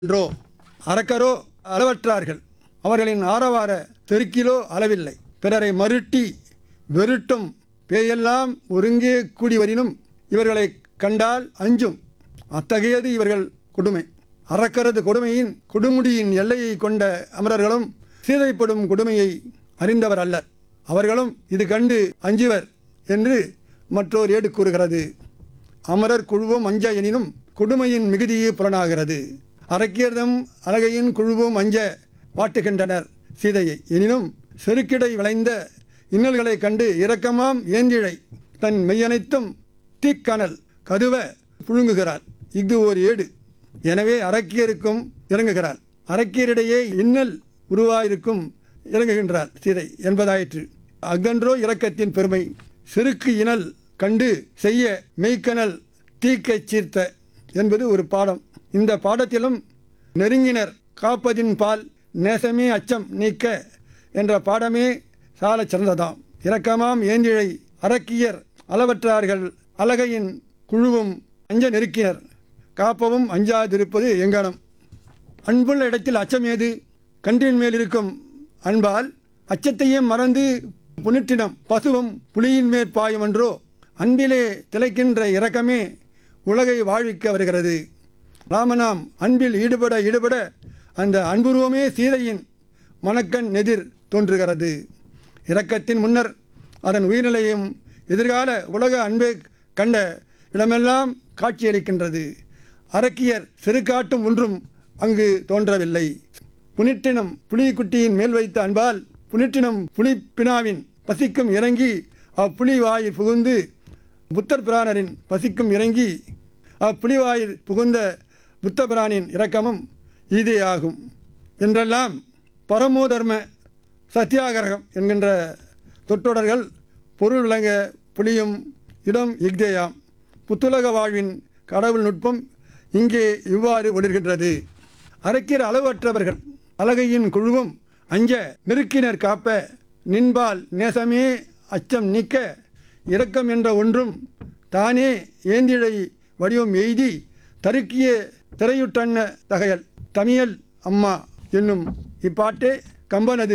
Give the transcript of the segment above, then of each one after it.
என்றோ அரக்கரோ அளவற்றார்கள் அவர்களின் ஆரவார தெருக்கிலோ அளவில்லை பிறரை மருட்டி வெருட்டும் பேயெல்லாம் ஒருங்கே கூடி வரினும் இவர்களை கண்டால் அஞ்சும் அத்தகையது இவர்கள் கொடுமை அரக்கரது கொடுமையின் கொடுமுடியின் எல்லையை கொண்ட அமரர்களும் சீதைப்படும் கொடுமையை அறிந்தவர் அல்லர் அவர்களும் இது கண்டு அஞ்சுவர் என்று மற்றோர் ஏடு கூறுகிறது அமரர் குழுவும் அஞ்ச எனினும் கொடுமையின் மிகுதியே புலனாகிறது அரக்கியர்தம் அழகையின் குழுவும் அஞ்ச வாட்டுகின்றனர் சீதையை எனினும் செருக்கிடை விளைந்த இன்னல்களைக் கண்டு இரக்கமாம் ஏந்திழை தன் மெய்யனைத்தும் தீக்கனல் கதுவ புழுங்குகிறார் இது ஒரு ஏடு எனவே அரக்கியருக்கும் இறங்குகிறார் அரக்கியரிடையே இன்னல் உருவாயிருக்கும் இறங்குகின்றார் சீதை என்பதாயிற்று அகன்றோ இரக்கத்தின் பெருமை செருக்கு இனல் கண்டு செய்ய மெய்க்கனல் தீக்கச் சீர்த்த என்பது ஒரு பாடம் இந்த பாடத்திலும் நெருங்கினர் காப்பதின் பால் நேசமே அச்சம் நீக்க என்ற பாடமே சாலச் சிறந்ததாம் இரக்கமாம் ஏந்திழை அரக்கியர் அளவற்றார்கள் அலகையின் குழுவும் அஞ்ச நெருக்கினர் காப்பவும் அஞ்சாதிருப்பது எங்கனம் அன்புள்ள இடத்தில் அச்சம் ஏது கன்றின் மேல் இருக்கும் அன்பால் அச்சத்தையே மறந்து புனிற்றினம் பசுவும் புலியின் மேற் பாயும் என்றோ அன்பிலே திளைக்கின்ற இரக்கமே உலகை வாழ்விக்க வருகிறது ராமனாம் அன்பில் ஈடுபட ஈடுபட அந்த அன்புருவமே சீதையின் மணக்கண் எதிர் தோன்றுகிறது இரக்கத்தின் முன்னர் அதன் உயிர்நிலையும் எதிர்கால உலக அன்பை கண்ட இடமெல்லாம் காட்சியளிக்கின்றது அரக்கியர் சிறுகாட்டும் ஒன்றும் அங்கு தோன்றவில்லை புனிட்டினம் புலிக்குட்டியின் மேல் வைத்த அன்பால் புனிட்டினம் புலிப்பினாவின் பசிக்கும் இறங்கி அப்புலி வாயில் புகுந்து புத்தர் பிரானரின் பசிக்கும் இறங்கி அப்புலிவாயில் புகுந்த புத்த பிரானின் இரக்கமும் இதே ஆகும் என்றெல்லாம் பரமோதர்ம சத்தியாகிரகம் என்கின்ற தொற்றொடர்கள் பொருள் விளங்க புலியும் இடம் இக்தேயாம் புத்துலக வாழ்வின் கடவுள் நுட்பம் இங்கே இவ்வாறு ஒளிர்கின்றது அரக்கிற அளவற்றவர்கள் அழகையின் குழுவும் அஞ்ச நெருக்கினர் காப்ப நின்பால் நேசமே அச்சம் நீக்க இரக்கம் என்ற ஒன்றும் தானே ஏந்திழை வடிவம் எய்தி தருக்கிய திரையுட்டன்ன தகையல் தமியல் அம்மா என்னும் இப்பாட்டே கம்பனது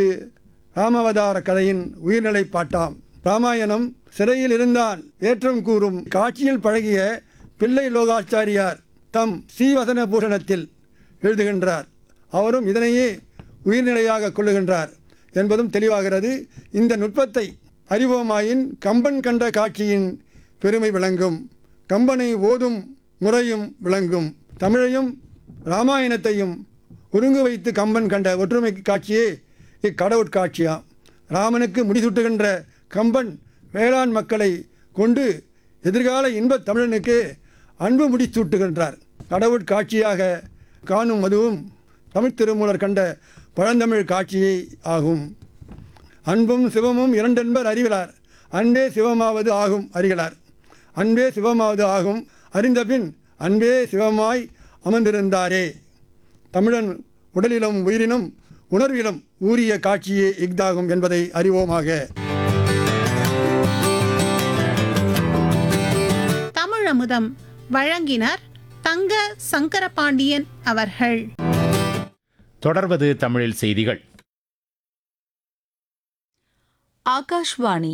ராமவதார கதையின் உயிர்நிலை பாட்டாம் ராமாயணம் சிறையில் இருந்தால் ஏற்றம் கூறும் காட்சியில் பழகிய பிள்ளை லோகாச்சாரியார் தம் ஸ்ரீவசன பூஷணத்தில் எழுதுகின்றார் அவரும் இதனையே உயிர்நிலையாக கொள்ளுகின்றார் என்பதும் தெளிவாகிறது இந்த நுட்பத்தை அறிவோமாயின் கம்பன் கண்ட காட்சியின் பெருமை விளங்கும் கம்பனை ஓதும் முறையும் விளங்கும் தமிழையும் ராமாயணத்தையும் ஒருங்கு வைத்து கம்பன் கண்ட ஒற்றுமை காட்சியே இக்கடவுட்காட்சியாம் ராமனுக்கு முடிசூட்டுகின்ற கம்பன் வேளாண் மக்களை கொண்டு எதிர்கால இன்பத் தமிழனுக்கு அன்பு முடிசூட்டுகின்றார் கடவுட்காட்சியாக காணும் அதுவும் தமிழ் திருமூலர் கண்ட பழந்தமிழ் காட்சியே ஆகும் அன்பும் சிவமும் இரண்டென்பர் அறிவிலார் அன்பே சிவமாவது ஆகும் அறிகிறார் அன்பே சிவமாவது ஆகும் அறிந்தபின் அன்பே சிவமாய் அமர்ந்திருந்தாரே தமிழன் உடலிலும் உயிரினும் உணர்விலும் ஊறிய காட்சியே இஃதாகும் என்பதை அறிவோமாக தமிழமுதம் வழங்கினர் தங்க சங்கரபாண்டியன் அவர்கள் தொடர்வது தமிழில் செய்திகள் ஆகாஷ்வாணி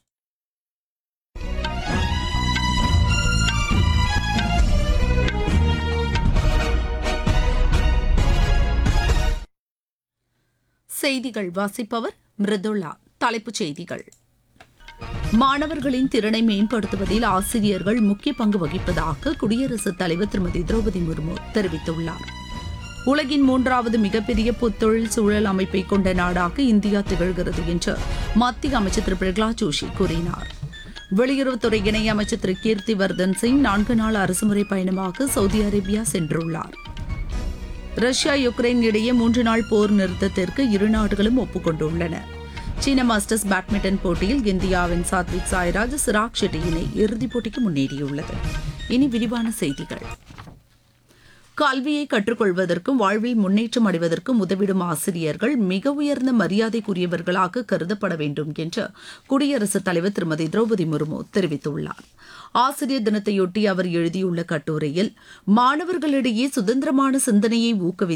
செய்திகள் வாசிப்பவர் மிருதுளா தலைப்புச் செய்திகள் மாணவர்களின் திறனை மேம்படுத்துவதில் ஆசிரியர்கள் முக்கிய பங்கு வகிப்பதாக குடியரசுத் தலைவர் திருமதி திரௌபதி முர்மு தெரிவித்துள்ளார் உலகின் மூன்றாவது மிகப்பெரிய புத்தொழில் சூழல் அமைப்பை கொண்ட நாடாக இந்தியா திகழ்கிறது என்று மத்திய அமைச்சர் திரு பிரகலாத் ஜோஷி கூறினார் வெளியுறவுத்துறை இணையமைச்சர் திரு கீர்த்தி வர்தன் சிங் நான்கு நாள் அரசுமுறை பயணமாக சவுதி அரேபியா சென்றுள்ளார் ரஷ்யா யுக்ரைன் இடையே மூன்று நாள் போர் நிறுத்தத்திற்கு இரு நாடுகளும் ஒப்புக்கொண்டுள்ளன சீன மாஸ்டர்ஸ் பேட்மிண்டன் போட்டியில் இந்தியாவின் சாத்விக் சாய்ராஜ் சிராக் ஷெட்டி இணை இறுதிப் போட்டிக்கு முன்னேறியுள்ளது இனி விரிவான செய்திகள் கல்வியை கற்றுக்கொள்வதற்கும் வாழ்வில் முன்னேற்றம் அடைவதற்கும் உதவிடும் ஆசிரியர்கள் மிக உயர்ந்த மரியாதைக்குரியவர்களாக கருதப்பட வேண்டும் என்று குடியரசுத் தலைவர் திருமதி திரௌபதி முர்மு தெரிவித்துள்ளார் ஆசிரியர் தினத்தையொட்டி அவர் எழுதியுள்ள கட்டுரையில் மாணவர்களிடையே சுதந்திரமான சிந்தனையை ஊக்குவித்து